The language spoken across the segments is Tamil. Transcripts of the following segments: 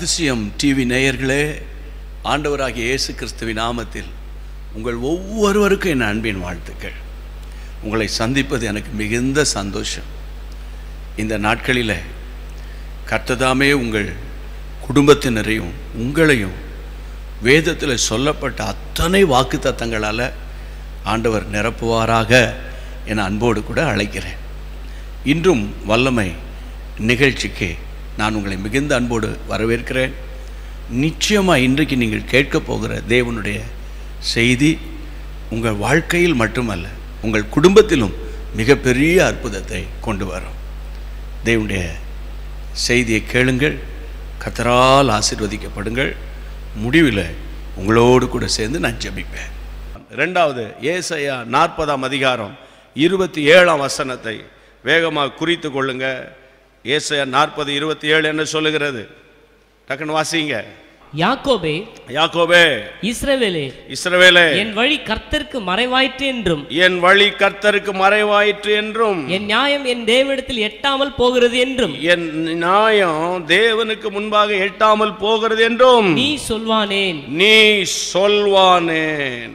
அதிசயம் டிவி நேயர்களே ஆண்டவராகிய இயேசு கிறிஸ்துவின் நாமத்தில் உங்கள் ஒவ்வொருவருக்கும் என் அன்பின் வாழ்த்துக்கள் உங்களை சந்திப்பது எனக்கு மிகுந்த சந்தோஷம் இந்த நாட்களில் கர்த்ததாமே உங்கள் குடும்பத்தினரையும் உங்களையும் வேதத்தில் சொல்லப்பட்ட அத்தனை வாக்குத்தத்தங்களால் ஆண்டவர் நிரப்புவாராக என அன்போடு கூட அழைக்கிறேன் இன்றும் வல்லமை நிகழ்ச்சிக்கு நான் உங்களை மிகுந்த அன்போடு வரவேற்கிறேன் நிச்சயமாக இன்றைக்கு நீங்கள் கேட்கப் போகிற தேவனுடைய செய்தி உங்கள் வாழ்க்கையில் மட்டுமல்ல உங்கள் குடும்பத்திலும் மிகப்பெரிய அற்புதத்தை கொண்டு வரும் தேவனுடைய செய்தியை கேளுங்கள் கத்தரால் ஆசீர்வதிக்கப்படுங்கள் முடிவில் உங்களோடு கூட சேர்ந்து நான் ஜெபிப்பேன் ரெண்டாவது ஏசையா நாற்பதாம் அதிகாரம் இருபத்தி ஏழாம் வசனத்தை வேகமாக குறித்து கொள்ளுங்க ஏசையா நாற்பது இருபத்தி ஏழு என்ன சொல்லுகிறது டக்குன்னு வாசிங்க யாக்கோபே யாக்கோபே இஸ்ரவேலே இஸ்ரவேலே என் வழி கர்த்தருக்கு மறைவாயிற்று என்றும் என் வழி கர்த்தருக்கு மறைவாயிற்று என்றும் என் நியாயம் என் தேவனிடத்தில் எட்டாமல் போகிறது என்றும் என் நியாயம் தேவனுக்கு முன்பாக எட்டாமல் போகிறது என்றும் நீ சொல்வானேன் நீ சொல்வானேன்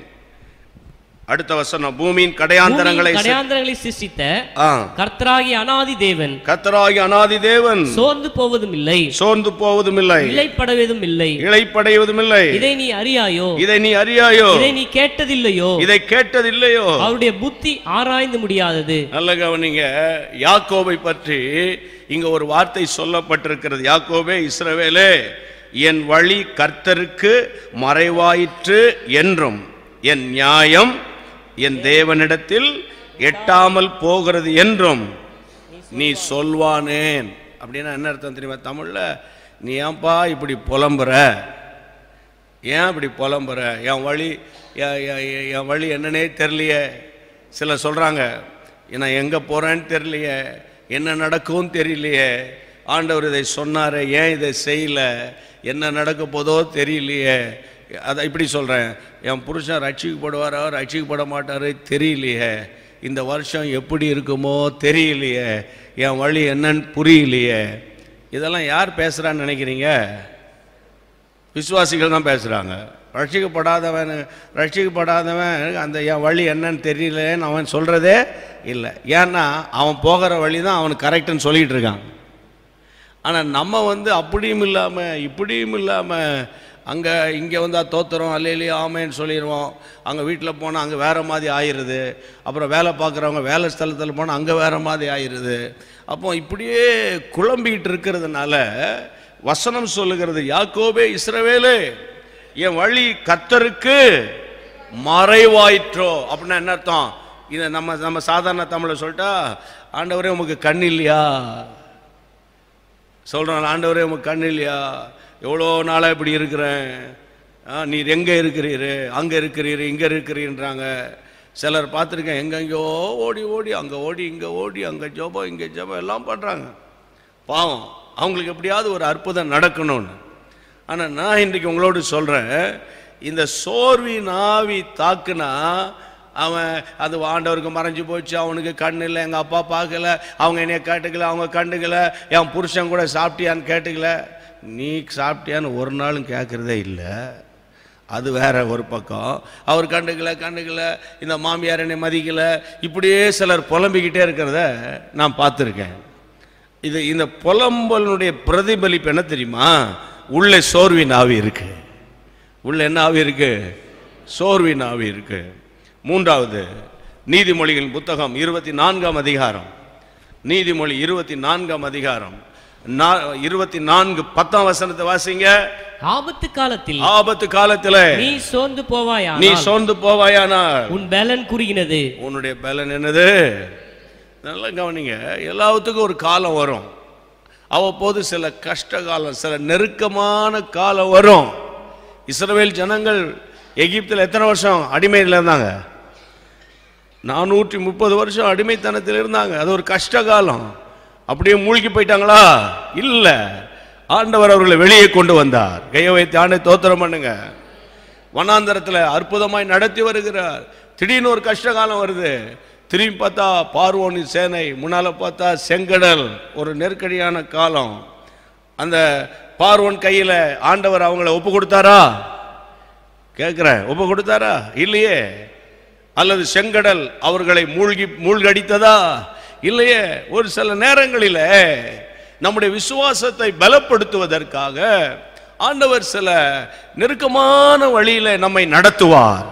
அடுத்த வசனம் பூமியின் கடையாந்தரங்களை பூமியின் கடையாந்தரங்களை சிருஷ்டித்த ஆ. கர்த்தராகிய அனாதி தேவன் கர்த்தராகிய அனாதி தேவன் சோர்ந்து போவதும் இல்லை சோர்ந்து போவதும் இல்லை இழைப்படவதும் இல்லை இழைப்படைவதும் இல்லை இதை நீ அறியாயோ இதை நீ அறியாயோ இதை நீ கேட்டதில்லையோ இதை கேட்டதில்லையோ அவருடைய புத்தி ஆராய்ந்து முடியாதது நல்ல கவனிங்க யாக்கோபை பற்றி இங்க ஒரு வார்த்தை சொல்லப்பட்டிருக்கிறது யாக்கோபே இஸ்ரவேலே என் வழி கர்த்தருக்கு மறைவாயிற்று என்றும் என் நியாயம் என் தேவனிடத்தில் எட்டாமல் போகிறது என்றும் நீ சொல்வானேன் அப்படின்னா என்ன அர்த்தம் தெரியுமா தமிழ்ல நீ ஏன்பா இப்படி புலம்புற ஏன் இப்படி புலம்புற என் வழி என் என் என் என் வழி என்னன்னே தெரியலையே சிலர் சொல்கிறாங்க நான் எங்கே போகிறேன்னு தெரியலையே என்ன நடக்கும் தெரியலையே ஆண்டவர் இதை சொன்னாரே ஏன் இதை செய்யல என்ன நடக்க போதோ தெரியலையே அதை இப்படி சொல்கிறேன் என் புருஷன் ரட்சிக்கப்படுவாரோ ரட்சிக்கப்பட மாட்டாரோ தெரியலையே இந்த வருஷம் எப்படி இருக்குமோ தெரியலையே என் வழி என்னன்னு புரியலையே இதெல்லாம் யார் பேசுகிறான்னு நினைக்கிறீங்க விசுவாசிகள் தான் பேசுகிறாங்க ரட்சிக்கப்படாதவன் ரட்சிக்கப்படாதவன் அந்த என் வழி என்னன்னு தெரியலன்னு அவன் சொல்கிறதே இல்லை ஏன்னா அவன் போகிற வழி தான் அவனுக்கு கரெக்டுன்னு சொல்லிகிட்டு இருக்கான் ஆனால் நம்ம வந்து அப்படியும் இல்லாமல் இப்படியும் இல்லாமல் அங்கே இங்கே வந்தால் தோத்துறோம் அல்லையிலேயே ஆமேன்னு சொல்லிடுவோம் அங்கே வீட்டில் போனால் அங்கே வேறு மாதிரி ஆயிடுது அப்புறம் வேலை பார்க்குறவங்க வேலை ஸ்தலத்தில் போனால் அங்கே வேறு மாதிரி ஆயிடுது அப்போ இப்படியே குழம்பிக்கிட்டு இருக்கிறதுனால வசனம் சொல்லுகிறது யாக்கோபே இஸ்ரவேலே என் வழி கத்தருக்கு மறைவாயிற்றோ அப்படின்னா என்ன அர்த்தம் இதை நம்ம நம்ம சாதாரண தமிழில் சொல்லிட்டா ஆண்டவரே உமக்கு கண் இல்லையா சொல்கிறோம் ஆண்டவரே உமக்கு கண் இல்லையா எவ்வளோ நாளாக இப்படி இருக்கிறேன் ஆ, நீர் எங்கே இருக்கிறீரு அங்கே இருக்கிறீரு இங்கே இருக்கிறீன்றாங்க சிலர் பார்த்துருக்கேன் எங்கெங்கேயோ ஓடி ஓடி அங்கே ஓடி இங்கே ஓடி அங்கே ஜோபம் இங்கே ஜோபம் எல்லாம் பண்ணுறாங்க பாவம் அவங்களுக்கு எப்படியாவது ஒரு அற்புதம் நடக்கணும்னு ஆனால் நான் இன்றைக்கு உங்களோடு சொல்கிறேன் இந்த சோர்வின் ஆவி தாக்குனா அவன் அது ஆண்டவருக்கு மறைஞ்சு போச்சு அவனுக்கு கண் இல்லை எங்கள் அப்பா பார்க்கல அவங்க என்னைய கேட்டுக்கல அவங்க கண்டுக்கல என் புருஷன் கூட சாப்பிட்டியான்னு கேட்டுக்கல நீ சாப்பிட்டியான்னு ஒரு நாளும் கேட்குறதே இல்லை அது வேற ஒரு பக்கம் அவர் கண்டுக்கல கண்டுக்கல இந்த மாமியார் என்னை மதிக்கல இப்படியே சிலர் புலம்பிக்கிட்டே இருக்கிறத நான் பார்த்துருக்கேன் இது இந்த புலம்பலினுடைய பிரதிபலிப்பு என்ன தெரியுமா உள்ளே சோர்வின் ஆவி இருக்கு உள்ள என்ன ஆவி இருக்கு சோர்வின் ஆவி இருக்கு மூன்றாவது நீதிமொழிகளின் புத்தகம் இருபத்தி நான்காம் அதிகாரம் நீதிமொழி இருபத்தி நான்காம் அதிகாரம் நா- இருபத்தி நான்கு பத்தாம் வசனத்தை வாசிங்க ஆபத்து காலத்தில் ஆபத்து காலத்துல நீ சோர்ந்து போவாயா நீ சோர்ந்து போவாயானால் உன் பலன் குறுகினது உன்னுடைய பலன் என்னது நல்லா கவனிங்க எல்லாத்துக்கும் ஒரு காலம் வரும் அவ்வப்போது சில கஷ்ட காலம் சில நெருக்கமான காலம் வரும் இஸ்ரவேல் ஜனங்கள் எகிப்தில் எத்தனை வருஷம் அடிமையில் இருந்தாங்க நானூற்றி முப்பது வருஷம் அடிமைத்தனத்தில் இருந்தாங்க அது ஒரு கஷ்ட காலம் அப்படியே மூழ்கி போயிட்டாங்களா இல்லை ஆண்டவர் அவர்களை வெளியே கொண்டு வந்தார் கையை வைத்து ஆண்டை தோத்திரம் பண்ணுங்க வனாந்தரத்தில் அற்புதமாய் நடத்தி வருகிறார் திடீர்னு ஒரு கஷ்ட காலம் வருது திரும்பி பார்த்தா பார்வோனின் சேனை முன்னால பார்த்தா செங்கடல் ஒரு நெருக்கடியான காலம் அந்த பார்வன் கையில ஆண்டவர் அவங்கள ஒப்பு கொடுத்தாரா கேட்கிறேன் ஒப்பு கொடுத்தாரா இல்லையே அல்லது செங்கடல் அவர்களை மூழ்கி மூழ்கடித்ததா இல்லையே ஒரு சில நேரங்களில் நம்முடைய விசுவாசத்தை பலப்படுத்துவதற்காக ஆண்டவர் சில நெருக்கமான வழியில நம்மை நடத்துவார்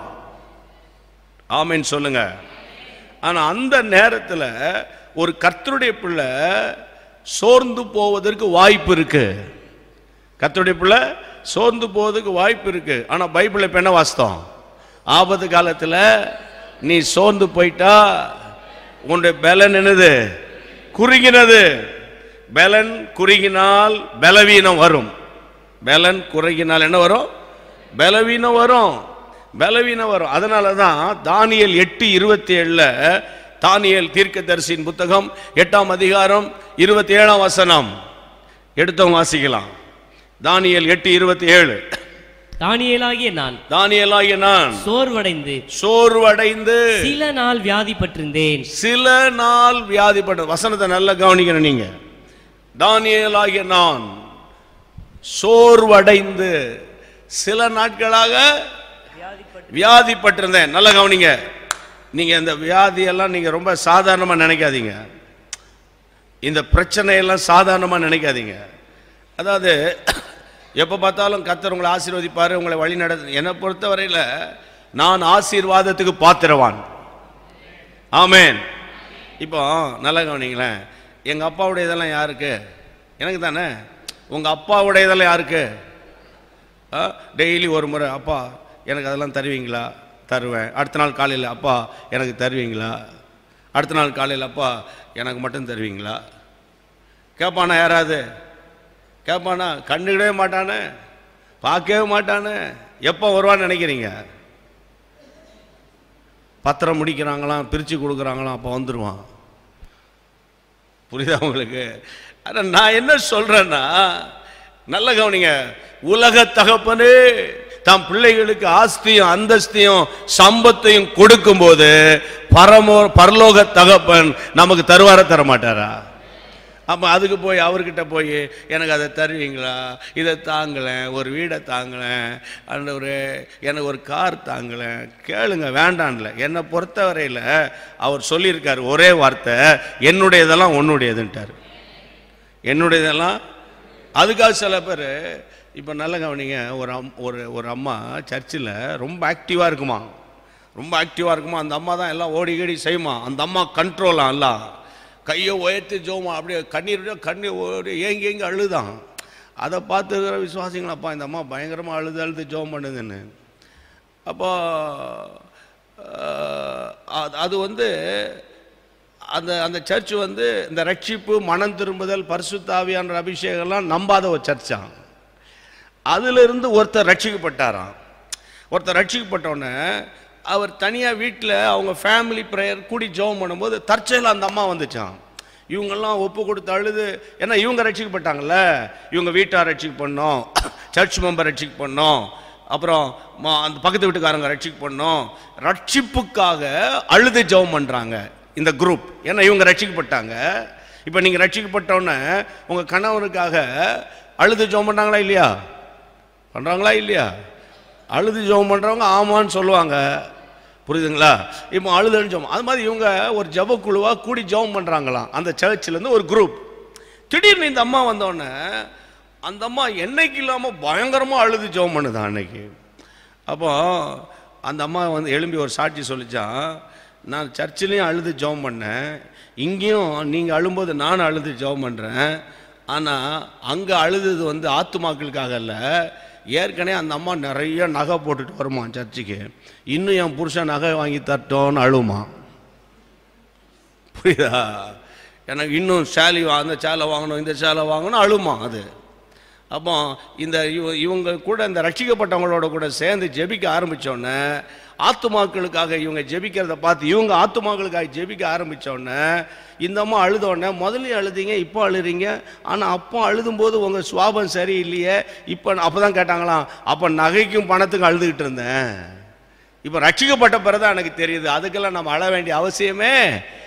ஆமென் சொல்லுங்க ஆனா அந்த நேரத்துல ஒரு கர்த்தருடைய பிள்ளை சோர்ந்து போவதற்கு வாய்ப்பு இருக்கு கர்த்தருடைய பிள்ளை சோர்ந்து போவதற்கு வாய்ப்பு இருக்கு ஆனா பைபிள் இப்ப என்ன வாஸ்தவம் ஆபத்து காலத்துல நீ சோர்ந்து போயிட்டா உன்னுடைய பலன் என்னது குறுகினது பலன் குறுகினால் பலவீனம் வரும் பலன் குறுகினால் என்ன வரும் பலவீனம் வரும் பலவீனம் வரும் அதனால தான் தானியல் எட்டு இருபத்தி ஏழுல தானியல் தீர்க்கதரிசியின் புத்தகம் எட்டாம் அதிகாரம் இருபத்தி ஏழாம் வசனம் எடுத்தவங்க வாசிக்கலாம் தானியல் எட்டு இருபத்தி ஏழு தானியேலாகிய நான் தானியலாகிய நான் சோர்வடைந்து சோர்வடைந்து சில நாள் வியாதிப்பட்டிருந்தேன் சில நாள் வியாதிப்பட்ட வசனத்தை நல்லா கவனிக்கணும் நீங்க தானியலாகிய நான் சோர்வடைந்து சில நாட்களாக வியாதிப்பட்டிருந்தேன் நல்லா கவனிங்க நீங்க இந்த வியாதியெல்லாம் நீங்க ரொம்ப சாதாரணமா நினைக்காதீங்க இந்த பிரச்சனையெல்லாம் சாதாரணமா நினைக்காதீங்க அதாவது எப்போ பார்த்தாலும் கத்தர் உங்களை ஆசீர்வதிப்பார் உங்களை வழி நட என்னை பொறுத்தவரையில் நான் ஆசீர்வாதத்துக்கு பாத்திரவான் ஆமென் இப்போ நல்லா கவனிங்களேன் எங்கள் அப்பாவுடைய இதெல்லாம் யாருக்கு எனக்கு தானே உங்கள் அப்பாவுடைய இதெல்லாம் யாருக்கு டெய்லி ஒரு முறை அப்பா எனக்கு அதெல்லாம் தருவீங்களா தருவேன் அடுத்த நாள் காலையில் அப்பா எனக்கு தருவீங்களா அடுத்த நாள் காலையில் அப்பா எனக்கு மட்டும் தருவீங்களா கேட்பானா யாராவது கேட்பானா கண்டுக்கிடவே மாட்டானே பார்க்கவே மாட்டானே எப்போ வருவான்னு நினைக்கிறீங்க பத்திரம் முடிக்கிறாங்களாம் பிரித்து கொடுக்குறாங்களாம் அப்போ வந்துடுவான் புரியுதா உங்களுக்கு ஆனால் நான் என்ன சொல்கிறேன்னா நல்ல கவனிங்க உலக தகப்பனே தம் பிள்ளைகளுக்கு ஆஸ்தியும் அந்தஸ்தையும் சம்பத்தையும் கொடுக்கும்போது பரமோ பரலோக தகப்பன் நமக்கு தருவார தர மாட்டாரா அப்போ அதுக்கு போய் அவர்கிட்ட போய் எனக்கு அதை தருவீங்களா இதை தாங்களேன் ஒரு வீடை தாங்களேன் அந்த ஒரு எனக்கு ஒரு கார் தாங்களேன் கேளுங்க வேண்டான்ல என்னை பொறுத்தவரையில் அவர் சொல்லியிருக்காரு ஒரே வார்த்தை என்னுடையதெல்லாம் உன்னுடையதுன்ட்டார் என்னுடையதெல்லாம் அதுக்காக சில பேர் இப்போ நல்ல கவனிங்க ஒரு அம் ஒரு ஒரு அம்மா சர்ச்சில் ரொம்ப ஆக்டிவாக இருக்குமா ரொம்ப ஆக்டிவாக இருக்குமா அந்த அம்மா தான் எல்லாம் ஓடி கீடி செய்யுமா அந்த அம்மா கண்ட்ரோலாம் எல்லாம் கையை உயர்த்தி ஜோமா அப்படியே கண்ணீர் விட கண்ணீர் ஓடி ஏங்கி ஏங்கி அழுதான் அதை பார்த்துக்கிற விசுவாசிங்களப்பா இந்த அம்மா பயங்கரமாக அழுது அழுது ஜோம் பண்ணுதுன்னு அப்போ அஹ், அது- அது வந்து அந்த அந்த சர்ச் வந்து இந்த ரட்சிப்பு மனம் திரும்புதல் பரிசுத்தாவியான்ற அபிஷேகம்லாம் நம்பாத ஒரு சர்ச்சான் அதிலிருந்து ஒருத்தர் ரட்சிக்கப்பட்டாராம் ஒருத்தர் ரட்சிக்கப்பட்டோன்னே அவர் தனியாக வீட்டில் அவங்க ஃபேமிலி ப்ரேயர் கூடி ஜெபம் பண்ணும்போது தற்செயலாக அந்த அம்மா வந்துச்சான் இவங்கெல்லாம் ஒப்பு கொடுத்து அழுது ஏன்னா இவங்க ரட்சிக்கப்பட்டாங்கல்ல இவங்க வீட்டார் ரட்சிக்கு பண்ணோம் சர்ச் மெம்பர் ரட்சிக்கு பண்ணோம் அப்புறம் ம- அந்த பக்கத்து வீட்டுக்காரங்க ரட்சிக்கு பண்ணோம் ரட்சிப்புக்காக அழுது ஜெபம் பண்ணுறாங்க இந்த குரூப் ஏன்னா இவங்க ரட்சிக்கப்பட்டாங்க இப்போ நீங்கள் ரட்சிக்கப்பட்டோன்னே உங்கள் கணவனுக்காக அழுது ஜெபம் பண்ணாங்களா இல்லையா பண்ணுறாங்களா இல்லையா அழுது ஜெபம் பண்ணுறவங்க ஆமான்னு சொல்லுவாங்க புரியுதுங்களா இப்போ அழுதுன்னு ஜெபம் அது மாதிரி இவங்க ஒரு ஜெப குழுவாக கூடி ஜெபம் பண்ணுறாங்களாம் அந்த சர்ச்சிலேருந்து ஒரு குரூப் திடீர்னு இந்த அம்மா வந்தோடனே அந்த அம்மா என்னைக்கு இல்லாமல் பயங்கரமாக அழுது ஜெபம் பண்ணுதான் அன்னைக்கு அப்போ அந்த அம்மா வந்து எழும்பி ஒரு சாட்சி சொல்லிச்சான் நான் சர்ச்சிலையும் அழுது ஜெபம் பண்ணேன் இங்கேயும் நீங்கள் அழும்போது நானும் அழுது ஜெபம் பண்ணுறேன் ஆனால் அங்கே அழுதது வந்து ஆத்துமாக்களுக்காக இல்லை ஏற்கனவே அந்த அம்மா நிறைய நகை போட்டுட்டு வருமா சர்ச்சுக்கு இன்னும் என் புருஷன் நகை வாங்கி தரட்டோன்னு அழுமா புரியுதா எனக்கு இன்னும் சேலை வா அந்த சேலை வாங்கணும் இந்த சேலை வாங்கணும் அழுமா அது அப்போ இந்த இவ- இவங்க கூட இந்த ரட்சிக்கப்பட்டவங்களோட கூட சேர்ந்து ஜெபிக்க ஆரம்பித்தோடனே ஆத்துமாக்களுக்காக இவங்க ஜெபிக்கிறத பார்த்து இவங்க ஆத்துமாக்களுக்காக ஜெபிக்க ஆரம்பித்தோடனே இந்த அம்மா அழுதோடனே முதல்ல அழுதீங்க இப்போ அழுறீங்க ஆனால் அப்போ அழுதும்போது உங்கள் சுவாபம் சரியில்லையே இப்போ அப்போ தான் கேட்டாங்களாம் அப்போ நகைக்கும் பணத்துக்கும் அழுதுகிட்டு இருந்தேன் இப்போ ரட்சிக்கப்பட்ட பிறகுதான் எனக்கு தெரியுது அதுக்கெல்லாம் நம்ம அழ வேண்டிய அவசியமே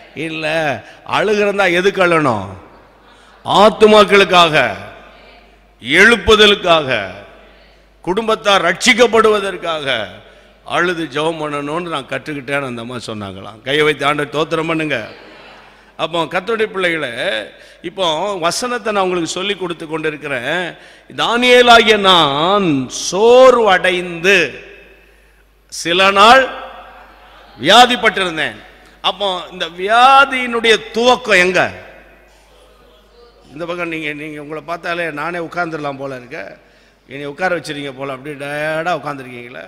இல்லை அழுகிறதா எதுக்கு அழணும் ஆத்துமாக்களுக்காக எழுப்புதலுக்காக குடும்பத்தார் ரட்சிக்கப்படுவதற்காக அழுது ஜெபம் பண்ணணும்னு நான் கற்றுக்கிட்டேன்னு அந்த அம்மா சொன்னாங்களாம் கையை வைத்து ஆண்டு தோத்திரம் பண்ணுங்க அப்போ கத்தோடைய பிள்ளைகளை இப்போ வசனத்தை நான் உங்களுக்கு சொல்லி கொடுத்து கொண்டிருக்கிறேன் தானியேலாகிய நான் சோர்வடைந்து சில நாள் வியாதிப்பட்டிருந்தேன் அப்போ இந்த வியாதியினுடைய துவக்கம் எங்க இந்த பக்கம் நீங்க நீங்க உங்களை பார்த்தாலே நானே உட்கார்ந்துடலாம் போல இருக்க என்னை உட்கார வச்சிருக்கீங்க போல அப்படி டயர்டா உட்காந்துருக்கீங்களே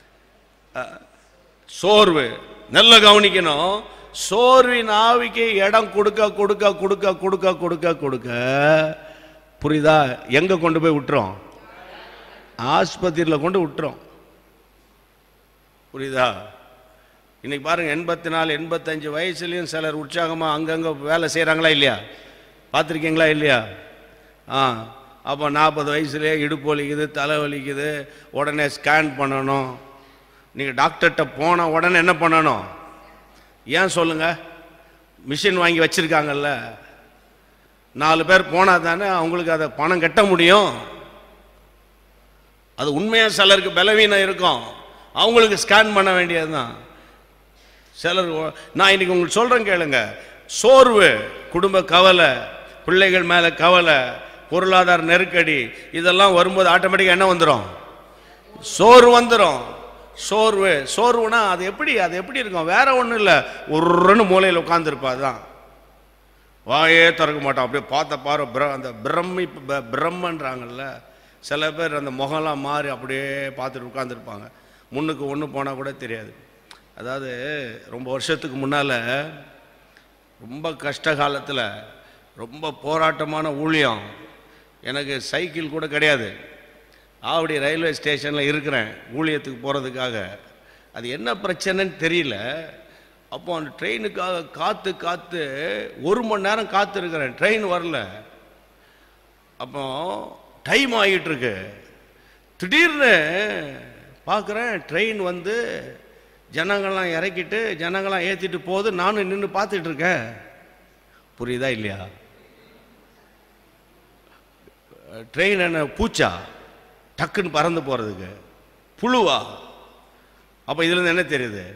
சோர்வு நல்ல கவனிக்கணும் சோர்வின் ஆவிக்கு இடம் கொடுக்க கொடுக்க கொடுக்க கொடுக்க கொடுக்க கொடுக்க புரியுதா எங்க கொண்டு போய் விட்டுறோம் ஆஸ்பத்திரியில் கொண்டு விட்டுறோம் புரியுதா இன்னைக்கு பாருங்க எண்பத்தி நாலு எண்பத்தஞ்சு வயசுலயும் சிலர் உற்சாகமா அங்கங்க வேலை செய்றாங்களா இல்லையா பார்த்துருக்கீங்களா இல்லையா ஆ அப்போ நாற்பது வயசுலேயே இடுப்பு வலிக்குது தலை வலிக்குது உடனே ஸ்கேன் பண்ணணும் நீங்கள் டாக்டர்கிட்ட போன உடனே என்ன பண்ணணும் ஏன் சொல்லுங்க மிஷின் வாங்கி வச்சிருக்காங்கல்ல நாலு பேர் போனால் தானே அவங்களுக்கு அதை பணம் கட்ட முடியும் அது உண்மையாக சிலருக்கு பலவீனம் இருக்கும் அவங்களுக்கு ஸ்கேன் பண்ண வேண்டியதுதான் சிலர் ஒ- நான் இன்னைக்கு உங்களுக்கு சொல்றேன் கேளுங்க சோர்வு குடும்ப கவலை பிள்ளைகள் மேல கவலை பொருளாதார நெருக்கடி இதெல்லாம் வரும்போது ஆட்டோமேட்டிக்காக என்ன வந்துடும் சோர்வு வந்துடும் சோர்வு சோர்வுனா அது எப்படி அது எப்படி இருக்கும் வேற ஒன்றும் இல்லை ஒருன்னு மூலையில் உட்காந்துருப்பா தான் வாயே திறக்க மாட்டான் அப்படியே பார்த்த பாரு பிர அந்த பிரம்மி ப- பிரம்மன்றாங்கல்ல சில பேர் அந்த முகம்லாம் மாறி அப்படியே பார்த்துட்டு உட்காந்துருப்பாங்க முன்னுக்கு ஒன்று போனால் கூட தெரியாது அதாவது ரொம்ப வருஷத்துக்கு முன்னால் ரொம்ப கஷ்ட காலத்தில் ரொம்ப போராட்டமான ஊழியம் எனக்கு சைக்கிள் கூட கிடையாது ஆவடி ரயில்வே ஸ்டேஷனில் இருக்கிறேன் ஊழியத்துக்கு போகிறதுக்காக அது என்ன பிரச்சனைன்னு தெரியல அப்போ அந்த ட்ரெயினுக்காக காத்து காத்து ஒரு மணி நேரம் காத்து இருக்கிறேன் ட்ரெயின் வரல அப்போ டைம் ஆகிட்டு இருக்கு திடீர்னு பார்க்குறேன் ட்ரெயின் வந்து ஜனங்கள்லாம் இறக்கிட்டு ஜனங்கள்லாம் ஏற்றிட்டு போகுது நானும் நின்று பார்த்துட்டு இருக்கேன் புரியுதா இல்லையா ட்ரெயின் என்ன பூச்சா டக்குன்னு பறந்து போகிறதுக்கு புழுவா அப்போ இதுலேருந்து என்ன தெரியுது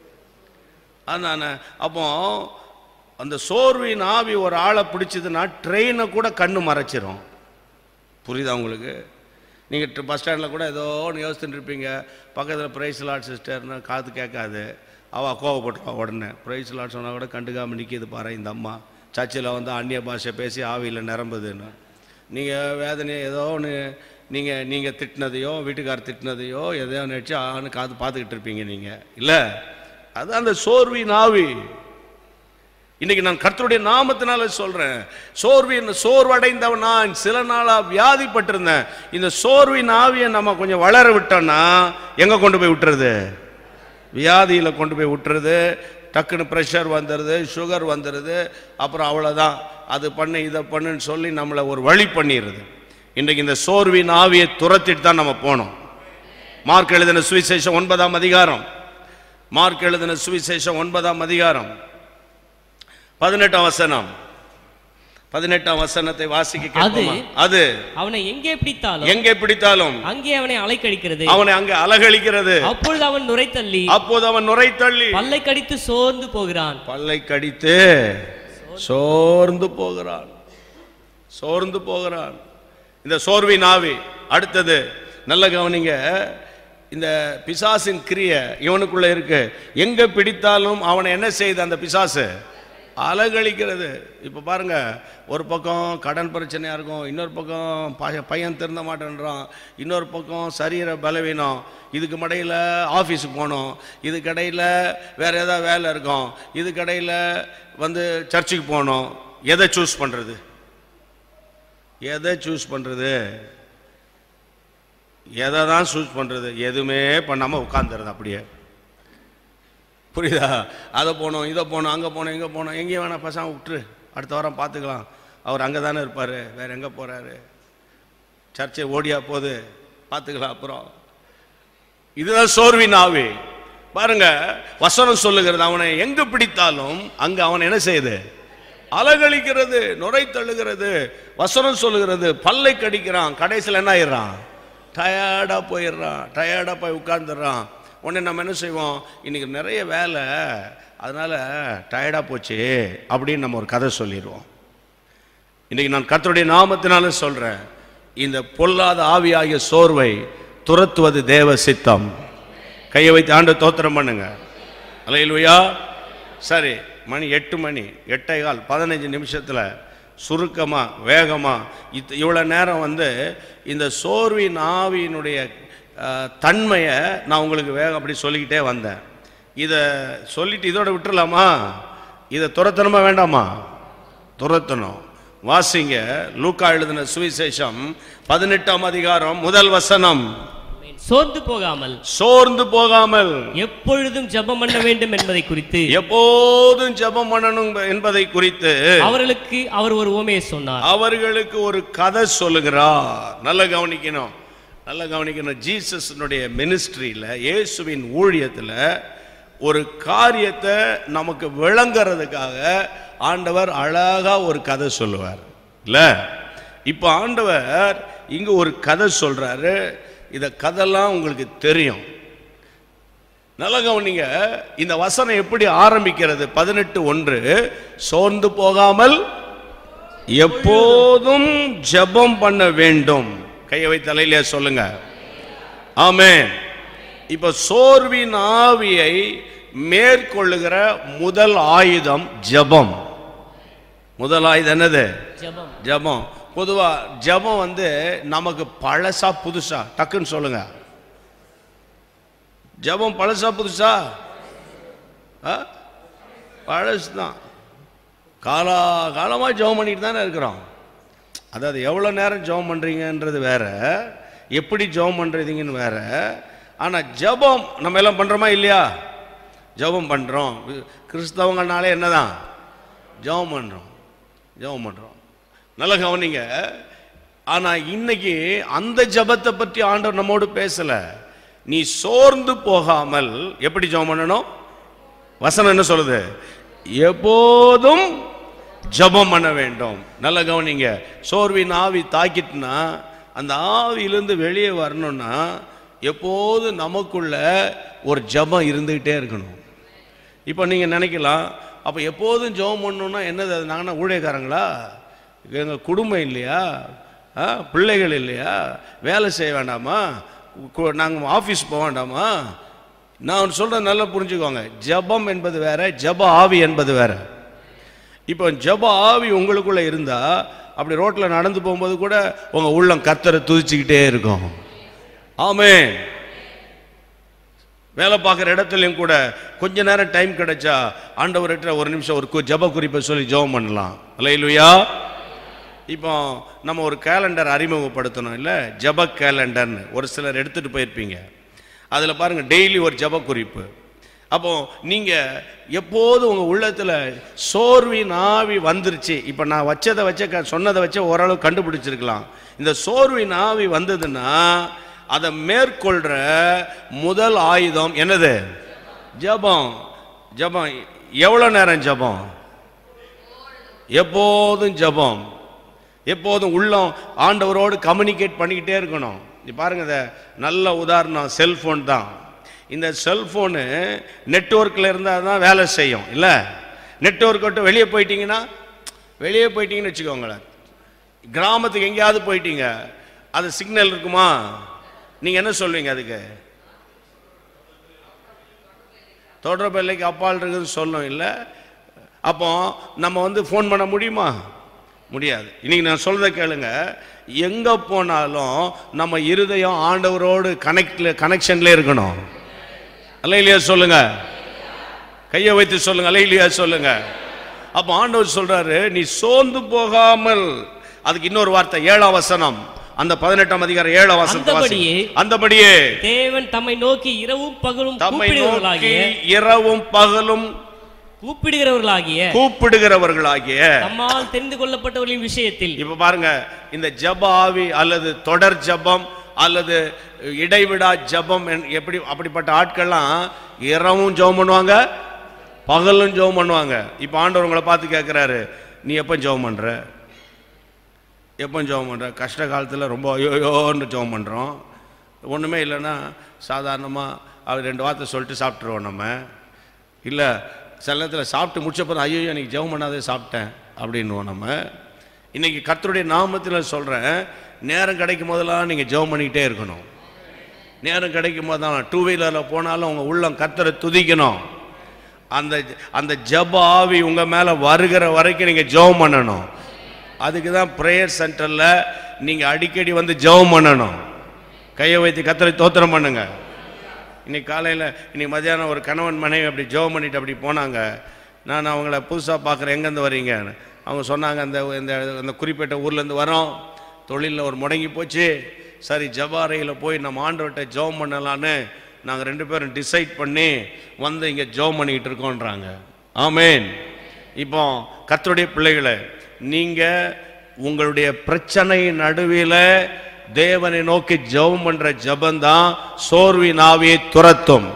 அதான் அப்போ அந்த சோர்வின் ஆவி ஒரு ஆளை பிடிச்சதுன்னா ட்ரெயினை கூட கண்ணு மறைச்சிரும் புரியுதா உங்களுக்கு நீங்கள் பஸ் ஸ்டாண்டில் கூட ஏதோ ஒன்று யோசிச்சுட்டு இருப்பீங்க பக்கத்தில் ப்ரைஸ் லாட் சிஸ்டர்னு காது கேட்காது அவள் கோவப்பட்டுருவா உடனே ப்ரைஸ் லாட் சொன்னால் கூட கண்டுக்காமல் நிற்கிது பாரு இந்த அம்மா சர்ச்சில் வந்து அந்நிய பாஷை பேசி ஆவியில் நிரம்புதுன்னு நீங்கள் வேதனை ஏதோ ஒன்று நீங்கள் நீங்கள் திட்டினதையோ வீட்டுக்கார் திட்டினதையோ எதையோ நினச்சி ஆன்னு காது பார்த்துக்கிட்டு இருப்பீங்க நீங்கள் இல்லை அது அந்த சோர்வின் ஆவி இன்னைக்கு நான் கர்த்தருடைய நாமத்தினால சொல்றேன் சோர்வின் சோர்வடைந்தவன் நான் சில நாளா வியாதிப்பட்டிருந்தேன் இந்த சோர்வின் ஆவியை நம்ம கொஞ்சம் வளர விட்டோம்னா எங்க கொண்டு போய் விட்டுறது வியாதியில கொண்டு போய் விட்டுறது டக்குன்னு ப்ரெஷர் வந்துடுது சுகர் வந்துடுது அப்புறம் அவ்வளோதான் அது பண்ணு இதை பண்ணுன்னு சொல்லி நம்மளை ஒரு வழி பண்ணிடுது இன்றைக்கு இந்த சோர்வின் ஆவியை துரத்திட்டு தான் நம்ம போனோம் மார்க் எழுதின சுவிசேஷம் ஒன்பதாம் அதிகாரம் மார்க் எழுதின சுவிசேஷம் ஒன்பதாம் அதிகாரம் பதினெட்டாம் வசனம் பதினெட்டாம் வசனத்தை வாசிக்க கேட்போமா? அது அவனை எங்கே பிடித்தாலும் எங்கே பிடித்தாலும் அங்கே அவனை அலைக்கழிக்கிறது அவனை அங்கே அலகழிக்கிறது அப்பொழுது அவன் நுரை தள்ளி அப்போது அவன் நுரை தள்ளி பல்லை கடித்து சோர்ந்து போகிறான் பல்லை கடித்து சோர்ந்து போகிறான் சோர்ந்து போகிறான் இந்த சோர்வின் ஆவி அடுத்தது நல்ல கவனிங்க இந்த பிசாசின் கிரிய இவனுக்குள்ள இருக்கு எங்க பிடித்தாலும் அவனை என்ன செய்யுது அந்த பிசாசு அலகழிக்கிறது இப்போ பாருங்க ஒரு பக்கம் கடன் பிரச்சனையாக இருக்கும் இன்னொரு பக்கம் பையன் பையன் திருந்த மாட்டேன்றான் இன்னொரு பக்கம் சரீர பலவீனம் இதுக்கு மடையில் ஆஃபீஸுக்கு போகணும் இதுக்கு இடையில் வேறு ஏதாவது வேலை இருக்கும் இதுக்கு இடையில் வந்து சர்ச்சுக்கு போகணும் எதை சூஸ் பண்ணுறது எதை சூஸ் பண்ணுறது எதை தான் சூஸ் பண்ணுறது எதுவுமே பண்ணாமல் உட்காந்துருது அப்படியே புரியுதா அதை போனோம் இதை போனோம் அங்கே போனோம் இங்கே போனோம் எங்கேயும் வேணாம் பசங்க விட்டுரு அடுத்த வாரம் பார்த்துக்கலாம் அவர் அங்கே தானே இருப்பார் வேற எங்கே போகிறாரு சர்ச்சை ஓடியா போகுது பார்த்துக்கலாம் அப்புறம் இதுதான் சோர்வின் ஆவி பாருங்க வசனம் சொல்லுகிறது அவனை எங்க பிடித்தாலும் அங்க அவன் என்ன செய்யுது அலகழிக்கிறது நுரை தள்ளுகிறது வசனம் சொல்லுகிறது பல்லை கடிக்கிறான் கடைசியில் என்ன ஆயிடுறான் டயர்டாக போயிடுறான் டயர்டாக போய் உட்கார்ந்துடுறான் உடனே நம்ம என்ன செய்வோம் இன்னைக்கு நிறைய வேலை அதனால டயர்டாக போச்சு அப்படின்னு நம்ம ஒரு கதை சொல்லிடுவோம் இன்னைக்கு நான் கர்த்தருடைய நாமத்தினால சொல்றேன் இந்த பொல்லாத ஆவியாகிய சோர்வை துரத்துவது தேவ சித்தம் கையை வைத்து ஆண்டு தோத்திரம் பண்ணுங்க அலையிலுயா சரி மணி எட்டு மணி எட்டே கால் பதினஞ்சு நிமிஷத்தில் சுருக்கமாக வேகமாக இத் இவ்வளோ நேரம் வந்து இந்த சோர்வின் ஆவியினுடைய அஹ், தன்மையை நான் உங்களுக்கு வேகம் அப்படி சொல்லிக்கிட்டே வந்தேன் இதை சொல்லிட்டு இதோட விட்டுறலாமா இதை துரத்தணுமா வேண்டாமா துரத்தணும் வாசிங்க லூக்கா எழுதின சுவிசேஷம் பதினெட்டாம் அதிகாரம் முதல் வசனம் சோர்ந்து போகாமல் சோர்ந்து போகாமல் எப்பொழுதும் ஜெபம் பண்ண வேண்டும் என்பதை குறித்து எப்போதும் ஜெபம் பண்ணணும் என்பதை குறித்து அவர்களுக்கு அவர் ஒரு உவமையை சொன்னார் அவர்களுக்கு ஒரு கதை சொல்லுகிறார் நல்ல கவனிக்கணும் நல்ல கவனிக்கணும் ஜீசஸ்னுடைய மினிஸ்ட்ரியில் இயேசுவின் ஊழியத்தில் ஒரு காரியத்தை நமக்கு விளங்குறதுக்காக ஆண்டவர் அழகா ஒரு கதை சொல்லுவார் இல்ல இப்போ ஆண்டவர் இங்க ஒரு கதை சொல்றாரு இத கதைலாம் உங்களுக்கு தெரியும் நல்ல கவனிங்க இந்த வசனம் எப்படி ஆரம்பிக்கிறது பதினெட்டு ஒன்று சோர்ந்து போகாமல் எப்போதும் ஜெபம் பண்ண வேண்டும் கையை வை தலையிலே சொல்லுங்க ஆமென் இப்ப சோர்வின் ஆவியை மேற்கொள்ளுகிற முதல் ஆயுதம் ஜெபம் முதல் ஆயுதம் என்னது ஜெபம் ஜெபம் பொதுவா ஜெபம் வந்து நமக்கு பழசா புதுசா டக்குன்னு சொல்லுங்க ஜெபம் பழசா புதுசா ஆ? பழசு தான் காலா காலமாக ஜெபம் பண்ணிட்டு தானே இருக்கிறோம் அதாவது எவ்வளோ நேரம் ஜெபம் பண்ணுறீங்கன்றது வேற எப்படி ஜெபம் பண்ணுறீங்கன்னு வேற ஆனால் ஜெபம் நம்ம எல்லாம் பண்ணுறோமா இல்லையா ஜெபம் பண்ணுறோம் கிறிஸ்தவங்கனாலே என்னதான் ஜெபம் பண்ணுறோம் ஜெபம் பண்ணுறோம் நல்ல கவனிங்க ஆனால் இன்னைக்கு அந்த ஜெபத்தை பற்றி ஆண்டவர் நம்மோடு பேசலை நீ சோர்ந்து போகாமல் எப்படி ஜெபம் பண்ணணும் வசனம் என்ன சொல்லுது எப்போதும் ஜெபம் பண்ண வேண்டும் நல்ல கவனிங்க சோர்வின் ஆவி தாக்கிட்டுனா அந்த ஆவியிலிருந்து வெளியே வரணும்னா எப்போதும் நமக்குள்ள ஒரு ஜெபம் இருந்துகிட்டே இருக்கணும் இப்போ நீங்கள் நினைக்கலாம் அப்போ எப்போதும் ஜெபம் பண்ணணும்னா என்னது அது நாங்கள் ஊழியக்காரங்களா எங்கள் குடும்பம் இல்லையா ஆ பிள்ளைகள் இல்லையா வேலை செய்ய வேண்டாமா நாங்கள் ஆஃபீஸ் போக வேண்டாமா நான் சொல்கிறேன் நல்லா புரிஞ்சுக்கோங்க ஜெபம் என்பது வேற ஜெப ஆவி என்பது வேற இப்போ ஜெப ஆவி உங்களுக்குள்ள இருந்தா அப்படி ரோட்ல நடந்து போகும்போது கூட உங்க உள்ளம் கத்தரை துதிச்சுக்கிட்டே இருக்கும் ஆமென் வேலை பார்க்குற இடத்துலையும் கூட கொஞ்ச நேரம் டைம் கிடைச்சா ஆண்டவர்கிட்ட ஒரு நிமிஷம் ஒரு கு- ஜெப குறிப்பை சொல்லி ஜெபம் பண்ணலாம் அல்லையா இப்போ நம்ம ஒரு கேலண்டர் அறிமுகப்படுத்தணும் இல்லை ஜெப கேலண்டர்னு ஒரு சிலர் எடுத்துட்டு போயிருப்பீங்க அதில் பாருங்க டெய்லி ஒரு ஜெப குறிப்பு அப்போ நீங்க எப்போதும் உங்க உள்ளத்துல சோர்வின் ஆவி வந்துருச்சு இப்போ நான் வச்சதை வச்ச க- சொன்னதை வச்ச ஓரளவு கண்டுபிடிச்சிருக்கலாம் இந்த சோர்வின் ஆவி வந்ததுன்னா அதை மேற்கொள்ற முதல் ஆயுதம் என்னது ஜெபம் ஜெபம் எவ்வளோ நேரம் ஜெபம் எப்போதும் ஜெபம் எப்போதும் உள்ளம் ஆண்டவரோடு கம்யூனிகேட் பண்ணிக்கிட்டே இருக்கணும் நீ பாருங்க இத நல்ல உதாரணம் செல்போன் தான் இந்த செல்போனு நெட்வொர்க்கில் இருந்தால் தான் வேலை செய்யும் இல்லை நெட்வொர்க் விட்டு வெளியே போயிட்டீங்கன்னா வெளியே போயிட்டீங்கன்னு வச்சுக்கோங்களேன் கிராமத்துக்கு எங்கேயாவது போயிட்டீங்க அது சிக்னல் இருக்குமா நீங்கள் என்ன சொல்வீங்க அதுக்கு தொடர்பு எல்லைக்கு அப்பால் இருக்குதுன்னு சொல்லும் இல்லை அப்போ நம்ம வந்து ஃபோன் பண்ண முடியுமா முடியாது இன்னைக்கு நான் சொல்றதை கேளுங்க எங்க போனாலும் நம்ம இருதயம் ஆண்டவரோடு கனெக்ட்ல கனெக்ஷன்ல இருக்கணும் அல்ல இல்லையா சொல்லுங்க கையை வைத்து சொல்லுங்க அல்ல இல்லையா சொல்லுங்க அப்போ ஆண்டவர் சொல்றாரு நீ சோர்ந்து போகாமல் அதுக்கு இன்னொரு வார்த்தை ஏழாம் வசனம் அந்த பதினெட்டாம் அதிகாரம் ஏழாம் வசனத்தை வாசி. அந்தபடியே அந்தபடியே தேவன் தம்மை நோக்கி இரவும் பகலும் தம்மை நோக்கி கூப்பிடுகிறவர்களாகிய இரவும் பகலும் கூப்பிடுகிறவர்களாகிய கூப்பிடுகிறவர்களாகிய தம்மால் தெரிந்து கொள்ளப்பட்டவர்களின் விஷயத்தில் இப்ப பாருங்க இந்த ஜப ஆவி அல்லது தொடர் ஜபம் அல்லது இடைவிடா ஜபம் என்- எப்படி அப்படிப்பட்ட ஆட்கள்லாம் இரவும் ஜெபம் பண்ணுவாங்க பகலும் ஜெபம் பண்ணுவாங்க இப்போ ஆண்டவர் உங்களை பார்த்து கேட்குறாரு நீ எப்போ ஜெபம் பண்ணுற எப்போ ஜெபம் பண்ணுற கஷ்ட காலத்தில் ரொம்ப ஐயோயோன்னு ஜெபம் பண்ணுறோம் ஒன்றுமே இல்லைன்னா சாதாரணமாக அவர் ரெண்டு வார்த்தை சொல்லிட்டு சாப்பிட்ருவோம் நம்ம இல்லை சில நேரத்தில் சாப்பிட்டு முடிச்சப்போ ஐயோ இன்னைக்கு ஜெபம் பண்ணாதே சாப்பிட்டேன் அப்படின்னுவோம் நம்ம இன்றைக்கி கர்த்தருடைய நாமத்தில் சொல்கிறேன் நேரம் கிடைக்கும் போதெல்லாம் நீங்கள் ஜெபம் பண்ணிக்கிட்டே இருக்கணும் நேரம் கிடைக்கும் போது தான் டூ வீலரில் போனாலும் உங்கள் உள்ளம் கர்த்தரை துதிக்கணும் அந்த அந்த ஜெப ஆவி உங்கள் மேலே வருகிற வரைக்கும் நீங்கள் ஜெபம் பண்ணணும் அதுக்கு தான் ப்ரேயர் சென்டரில் நீங்கள் அடிக்கடி வந்து ஜெபம் பண்ணணும் கையை வைத்து கத்தரை தோத்திரம் பண்ணுங்க இன்னைக்கு காலையில் இன்னைக்கு மத்தியானம் ஒரு கணவன் மனைவி அப்படி ஜெபம் பண்ணிட்டு அப்படி போனாங்க நான் அவங்கள புதுசாக பார்க்குறேன் எங்கேருந்து வரீங்க அவங்க சொன்னாங்க அந்த இந்த அந்த குறிப்பிட்ட ஊர்லேருந்து வரோம் தொழிலில் ஒரு முடங்கி போச்சு சரி ஜபாரையில் போய் நம்ம ஆண்டவர்கிட்ட ஜெபம் பண்ணலான்னு நாங்கள் ரெண்டு பேரும் டிசைட் பண்ணி வந்து இங்கே ஜெபம் பண்ணிக்கிட்டு இருக்கோன்றாங்க ஆமேன் இப்போ கர்த்தருடைய பிள்ளைகளை நீங்கள் உங்களுடைய பிரச்சனை நடுவில் தேவனை நோக்கி ஜெபம் பண்ற ஜெபந்தான் சோர்வின் ஆவியை துரத்தும்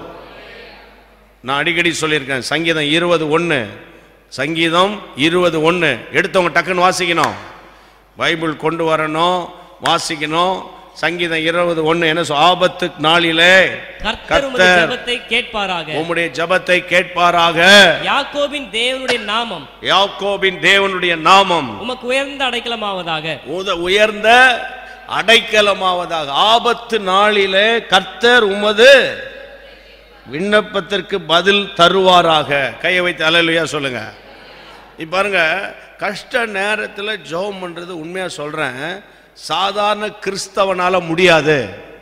நான் அடிக்கடி சொல்லியிருக்கேன் சங்கீதம் இருபது ஒன்று சங்கீதம் இருபது ஒன்று எடுத்தவங்க டக்குன்னு வாசிக்கணும் பைபிள் கொண்டு வரணும் வாசிக்கணும் சங்கீதம் இருபது ஒன்று என்ன சொல் ஆபத்து நாளிலே கர்த்தர் உமது கர்த்தர் ஜெபத்தை கேட்பாராக உம்முடைய ஜெபத்தை கேட்பாராக யாக்கோபின் தேவனுடைய நாமம் யாக்கோபின் தேவனுடைய நாமம் உமக்கு உயர்ந்த அடைக்கலமாவதாக உத உயர்ந்த அடைக்கலமாவதாக ஆபத்து நாளிலே கர்த்தர் உமது விண்ணப்பத்திற்கு பதில் தருவாராக கையை வைத்து அலையிலையா சொல்லுங்க இப்போ பாருங்க கஷ்ட நேரத்தில் ஜெபம் பண்ணுறது உண்மையாக சொல்கிறேன் சாதாரண கிறிஸ்தவனால முடியாது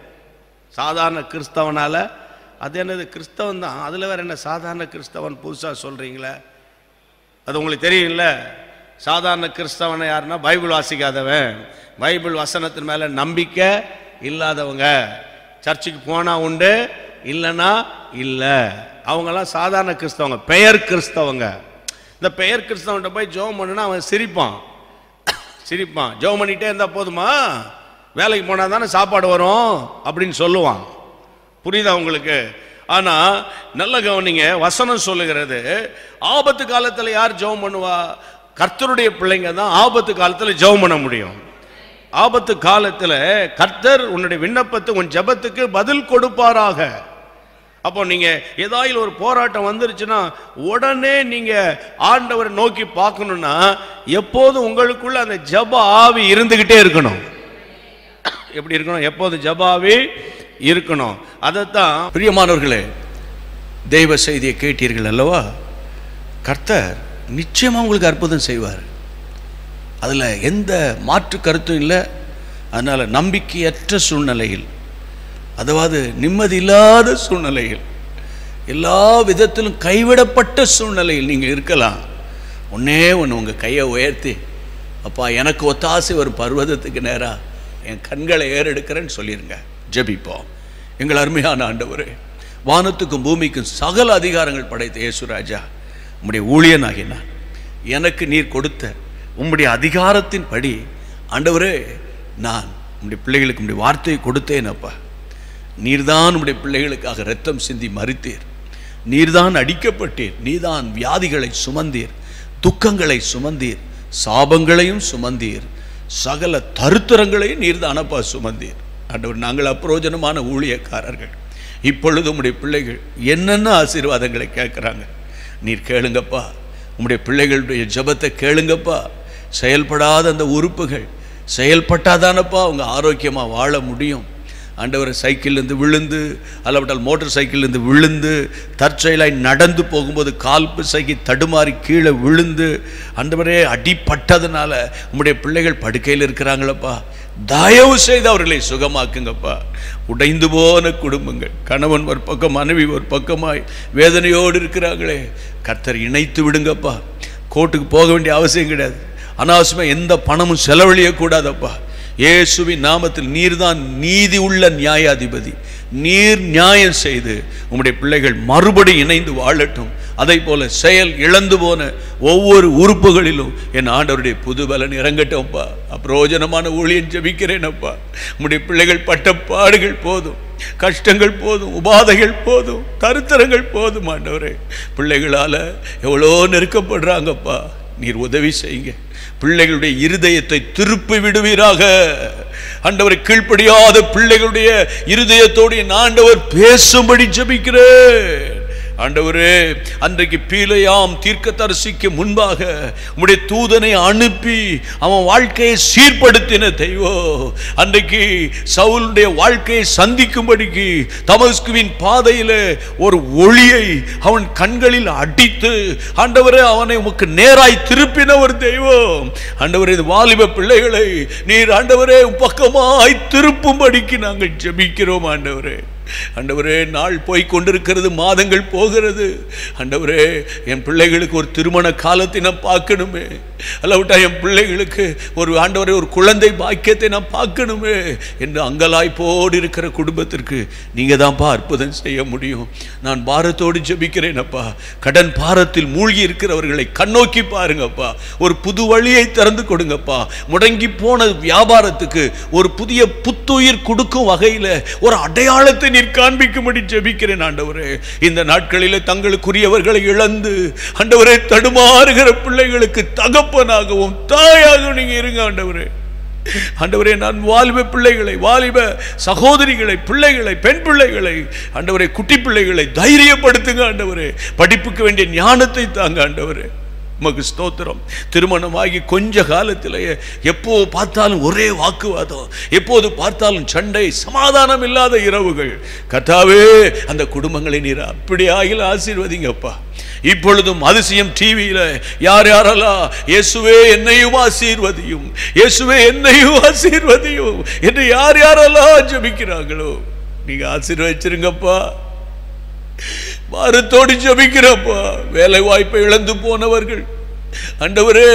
சாதாரண கிறிஸ்தவனால அது என்னது கிறிஸ்தவன் தான் அதில் வேற என்ன சாதாரண கிறிஸ்தவன் புதுசாக சொல்கிறீங்களே அது உங்களுக்கு தெரியும்ல சாதாரண கிறிஸ்தவனை யாருன்னா பைபிள் வாசிக்காதவன் பைபிள் வசனத்தின் மேலே நம்பிக்கை இல்லாதவங்க சர்ச்சுக்கு போனால் உண்டு இல்லைன்னா இல்லை அவங்கெல்லாம் சாதாரண கிறிஸ்தவங்க பெயர் கிறிஸ்தவங்க இந்த பெயர் கிறிஸ்தவன்கிட்ட போய் ஜெபம் பண்ணுனா அவன் சிரிப்பான் சிரிப்பான் ஜெபம் பண்ணிகிட்டே இருந்தால் போதுமா வேலைக்கு போனால் தானே சாப்பாடு வரும் அப்படின்னு சொல்லுவான் புரியுதா உங்களுக்கு ஆனா நல்ல கவனிங்க வசனம் சொல்லுகிறது ஆபத்து காலத்துல யார் ஜெபம் பண்ணுவா கர்த்தருடைய பிள்ளைங்க தான் ஆபத்து காலத்துல ஜெபம் பண்ண முடியும் ஆபத்து காலத்துல கர்த்தர் உன்னுடைய விண்ணப்பத்தை உன் ஜெபத்துக்கு பதில் கொடுப்பாராக அப்போ நீங்க ஏதாயில் ஒரு போராட்டம் வந்துருச்சுன்னா உடனே நீங்க ஆண்டவரை நோக்கி பார்க்கணும்னா எப்போதும் உங்களுக்குள்ள அந்த ஜெப ஆவி இருந்துகிட்டே இருக்கணும் எப்படி இருக்கணும் எப்போது ஜபாவி இருக்கணும் அதைத்தான் பிரியமானவர்களே தெய்வ செய்தியை கேட்டீர்கள் அல்லவா கர்த்தர் நிச்சயமாக உங்களுக்கு அற்புதம் செய்வார் அதில் எந்த மாற்று கருத்தும் இல்லை அதனால் நம்பிக்கையற்ற சூழ்நிலையில் அதாவது நிம்மதி இல்லாத சூழ்நிலையில் எல்லா விதத்திலும் கைவிடப்பட்ட சூழ்நிலையில் நீங்கள் இருக்கலாம் ஒன்னே ஒன்று உங்கள் கையை உயர்த்தி அப்பா எனக்கு ஒத்தாசை ஒரு பர்வதத்துக்கு நேராக என் கண்களை ஏறெடுக்கிறேன்னு சொல்லிருங்க ஜெபிப்போம் எங்கள் அருமையான ஆண்டவரே வானத்துக்கும் பூமிக்கும் சகல அதிகாரங்கள் படைத்த இயேசுராஜா உம்முடைய ஊழியனாகிய நான் எனக்கு நீர் கொடுத்த உம்முடைய அதிகாரத்தின் படி ஆண்டவரே நான் உம்முடைய பிள்ளைகளுக்கு உம்முடைய வார்த்தையை கொடுத்தேன் அப்பா நீர்தான் உம்முடைய பிள்ளைகளுக்காக இரத்தம் சிந்தி மறித்தீர் நீர்தான் அடிக்கப்பட்டீர் நீதான் வியாதிகளை சுமந்தீர் துக்கங்களை சுமந்தீர் சாபங்களையும் சுமந்தீர் சகல தருத்தரங்களையும் நீர்தானப்பா சுமந்தீர் ஆண்டவர் நாங்கள் அப்பிரோஜனமான ஊழியக்காரர்கள் இப்பொழுது உம்முடைய பிள்ளைகள் என்னென்ன ஆசீர்வாதங்களை கேட்குறாங்க நீர் கேளுங்கப்பா உம்முடைய பிள்ளைகளுடைய ஜெபத்தை கேளுங்கப்பா செயல்படாத அந்த உறுப்புகள் செயல்பட்டாதானப்பா அவங்க ஆரோக்கியமாக வாழ முடியும் ஆண்டவர் சைக்கிள்லேருந்து விழுந்து அல்லவிட்டால் மோட்டார் சைக்கிள்லேருந்து விழுந்து தற்செயலாய் நடந்து போகும்போது கால் பிசகி தடுமாறி கீழே விழுந்து ஆண்டவரே அடிப்பட்டதுனால உம்முடைய பிள்ளைகள் படுக்கையில் இருக்கிறாங்களப்பா தயவு செய்து அவர்களை சுகமாக்குங்கப்பா உடைந்து போன குடும்பங்கள் கணவன் ஒரு பக்கம் மனைவி ஒரு பக்கமாய் வேதனையோடு இருக்கிறாங்களே கர்த்தர் இணைத்து விடுங்கப்பா கோர்ட்டுக்கு போக வேண்டிய அவசியம் கிடையாது அனாவசியமாக எந்த பணமும் செலவழியக்கூடாதப்பா இயேசுவின் நாமத்தில் நீர்தான் நீதி உள்ள நியாயாதிபதி நீர் நியாயம் செய்து உம்முடைய பிள்ளைகள் மறுபடி இணைந்து வாழட்டும் அதை போல செயல் இழந்து போன ஒவ்வொரு உறுப்புகளிலும் என் ஆண்டவருடைய புது பலன் இறங்கட்டும்ப்பா அப்பிரோஜனமான ஊழியன் ஜெபிக்கிறேனப்பா உம்முடைய பிள்ளைகள் பட்ட பாடுகள் போதும் கஷ்டங்கள் போதும் உபாதைகள் போதும் தருத்தரங்கள் போதும் ஆண்டவரே பிள்ளைகளால் எவ்வளோ நெருக்கப்படுறாங்கப்பா நீர் உதவி செய்யுங்க பிள்ளைகளுடைய இருதயத்தை திருப்பி விடுவீராக ஆண்டவரை கீழ்ப்படியாத பிள்ளைகளுடைய இருதயத்தோடு என் ஆண்டவர் பேசும்படி ஜெபிக்கிறேன் ஆண்டவரே அன்றைக்கு பீலையாம் தீர்க்கதரிசிக்கு முன்பாக உம்முடைய தூதனை அனுப்பி அவன் வாழ்க்கையை சீர்படுத்தின தெய்வம் அன்றைக்கு சவுலுடைய வாழ்க்கையை சந்திக்கும்படிக்கு தமஸ்குவின் பாதையில ஒரு ஒளியை அவன் கண்களில் அடித்து ஆண்டவரே அவனை உமக்கு நேராய் திருப்பின ஒரு தெய்வம் ஆண்டவரே இது வாலிப பிள்ளைகளை நீர் ஆண்டவரே உம் பக்கமாய் திருப்பும்படிக்கு நாங்கள் ஜெபிக்கிறோம் ஆண்டவரே ஆண்டவரே நாள் போய் கொண்டிருக்கிறது மாதங்கள் போகிறது ஆண்டவரே என் பிள்ளைகளுக்கு ஒரு திருமண காலத்தை நான் பார்க்கணுமே அல்லவிட்டா என் பிள்ளைகளுக்கு ஒரு ஆண்டவரே ஒரு குழந்தை பாக்கியத்தை நான் பார்க்கணுமே என்று அங்கலாய்ப்போடு இருக்கிற குடும்பத்திற்கு நீங்கள் தான்ப்பா அற்புதம் செய்ய முடியும் நான் பாரத்தோடு ஜெபிக்கிறேனப்பா கடன் பாரத்தில் மூழ்கி இருக்கிறவர்களை கண்ணோக்கி பாருங்கப்பா ஒரு புது வழியை திறந்து கொடுங்கப்பா முடங்கி போன வியாபாரத்துக்கு ஒரு புதிய புத்துயிர் கொடுக்கும் வகையில் ஒரு அடையாளத்தை நீர் காண்பிக்கும்படி ஜெபிக்கிறேன் ஆண்டவரே இந்த நாட்களிலே தங்களுக்குரியவர்களை இழந்து ஆண்டவரே தடுமாறுகிற பிள்ளைகளுக்கு தகப்பனாகவும் தாயாகவும் நீங்க இருங்க ஆண்டவரே ஆண்டவரே நான் வாலிப பிள்ளைகளை வாலிப சகோதரிகளை பிள்ளைகளை பெண் பிள்ளைகளை ஆண்டவரே குட்டி பிள்ளைகளை தைரியப்படுத்துங்க ஆண்டவரே படிப்புக்கு வேண்டிய ஞானத்தை தாங்க ஆண்டவரே உமக்கு ஸ்தோத்திரம் திருமணமாகி கொஞ்ச காலத்திலேயே எப்போ பார்த்தாலும் ஒரே வாக்குவாதம் எப்போது பார்த்தாலும் சண்டை சமாதானம் இல்லாத இரவுகள் கர்த்தாவே அந்த குடும்பங்களை நீர் அப்படியாகில் ஆசீர்வதிங்கப்பா இப்பொழுதும் அதிசயம் டிவியில யார் யாரெல்லாம் இயேசுவே என்னையும் ஆசீர்வதியும் இயேசுவே என்னையும் ஆசீர்வதியும் என்று யார் யாரெல்லாம் ஜெபிக்கிறாங்களோ நீங்க ஆசீர்வதிச்சிருங்கப்பா பாரத்தோடு ஜபிக்கிறப்பா வேலை வாய்ப்பை இழந்து போனவர்கள் ஆண்டவரே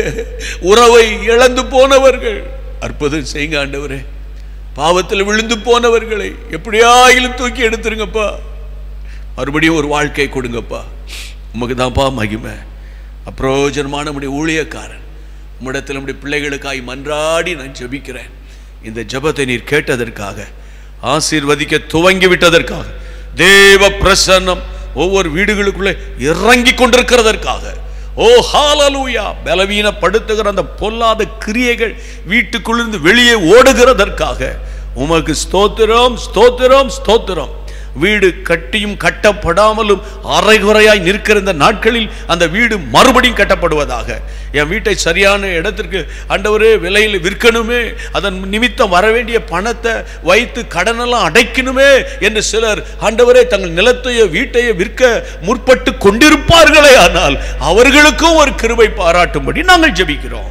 உறவை இழந்து போனவர்கள் அற்புதம் செய்யுங்க ஆண்டவரே பாவத்தில் விழுந்து போனவர்களை எப்படியாயிலும் தூக்கி எடுத்துருங்கப்பா மறுபடியும் ஒரு வாழ்க்கை கொடுங்கப்பா உமக்கு தான்ப்பா மகிமை அப்பிரோஜனமான நம்முடைய ஊழியக்காரன் உம்மிடத்தில் நம்முடைய பிள்ளைகளுக்காய் மன்றாடி நான் ஜெபிக்கிறேன் இந்த ஜெபத்தை நீர் கேட்டதற்காக ஆசீர்வதிக்க துவங்கி விட்டதற்காக தேவ பிரசன்னம் ஒவ்வொரு வீடுகளுக்குள்ளே இறங்கி கொண்டிருக்கிறதற்காக ஓ ஹாலலூயா பலவீனப்படுத்துகிற அந்த பொல்லாத கிரியைகள் வீட்டுக்குள்ளிருந்து வெளியே ஓடுகிறதற்காக உமக்கு ஸ்தோத்திரம் ஸ்தோத்திரம் ஸ்தோத்திரம் வீடு கட்டியும் கட்டப்படாமலும் அரைகுறையாய் நிற்கிற இந்த நாட்களில் அந்த வீடு மறுபடியும் கட்டப்படுவதாக என் வீட்டை சரியான இடத்திற்கு ஆண்டவரே விலையில் விற்கணுமே அதன் நிமித்தம் வர வேண்டிய பணத்தை வைத்து கடனெல்லாம் அடைக்கணுமே என்று சிலர் ஆண்டவரே தங்கள் நிலத்தையோ வீட்டையோ விற்க முற்பட்டு கொண்டிருப்பார்களே ஆனால் அவர்களுக்கும் ஒரு கிருபை பாராட்டும்படி நாங்கள் ஜெபிக்கிறோம்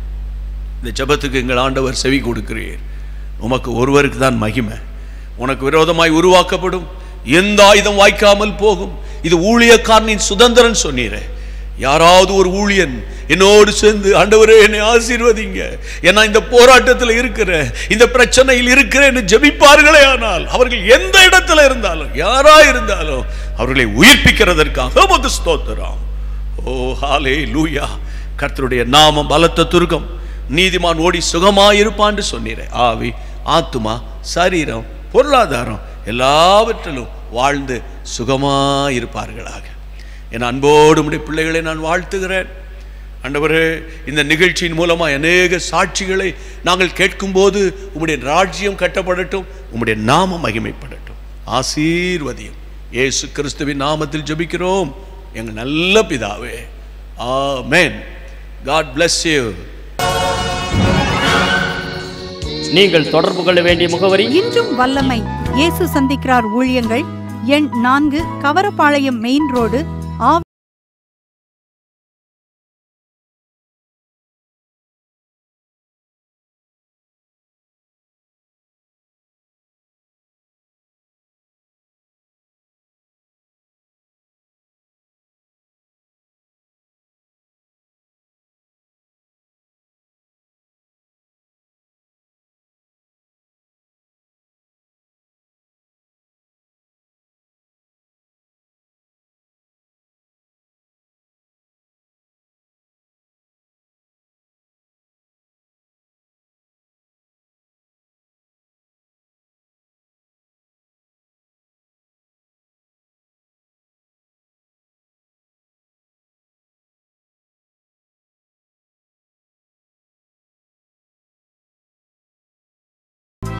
இந்த ஜெபத்துக்கு எங்கள் ஆண்டவர் செவி கொடுக்கிறீர் உமக்கு ஒருவருக்கு தான் மகிமை உனக்கு விரோதமாய் உருவாக்கப்படும் எந்த ஆயுதம் வாய்க்காமல் போகும் இது ஊழியக்காரனின் சுதந்திரன் சொன்னீரே யாராவது ஒரு ஊழியன் என்னோடு சேர்ந்து ஆண்டவரே என்னை ஆசீர்வதிங்க ஏன்னா இந்த போராட்டத்தில் இருக்கிற இந்த பிரச்சனையில் இருக்கிறேன்னு ஜெபிப்பார்களே ஆனால் அவர்கள் எந்த இடத்துல இருந்தாலும் யாரா இருந்தாலும் அவர்களை உயிர்ப்பிக்கிறதற்காக உமக்கு ஸ்தோத்திரம் ஓ ஹாலே லூயா கர்த்தருடைய நாமம் பலத்த துர்க்கம் நீதிமான் ஓடி சுகமாயிருப்பான்னு சொன்னீரே ஆவி ஆத்துமா சரீரம் பொருளாதாரம் எல்லாவற்றிலும் வாழ்ந்து சுகமாயிருப்பார்களாக என் அன்போடு உடைய பிள்ளைகளை நான் வாழ்த்துகிறேன் ஆண்டவரே இந்த நிகழ்ச்சியின் மூலமா அநேக சாட்சிகளை நாங்கள் கேட்கும்போது உம்முடைய ராஜ்யம் கட்டப்படட்டும் உம்முடைய நாமம் மகிமைப்படட்டும் ஆசீர்வதியும் இயேசு கிறிஸ்துவின் நாமத்தில் ஜெபிக்கிறோம் எங்கள் நல்ல பிதாவே ஆமென் காட் bless you நீங்கள் தொடர்பு கொள்ள வேண்டிய முகவரி இன்றும் வல்லமை இயேசு சந்திக்கிறார் ஊழியங்கள் எண் நான்கு கவரப்பாளையம் மெயின் ரோடு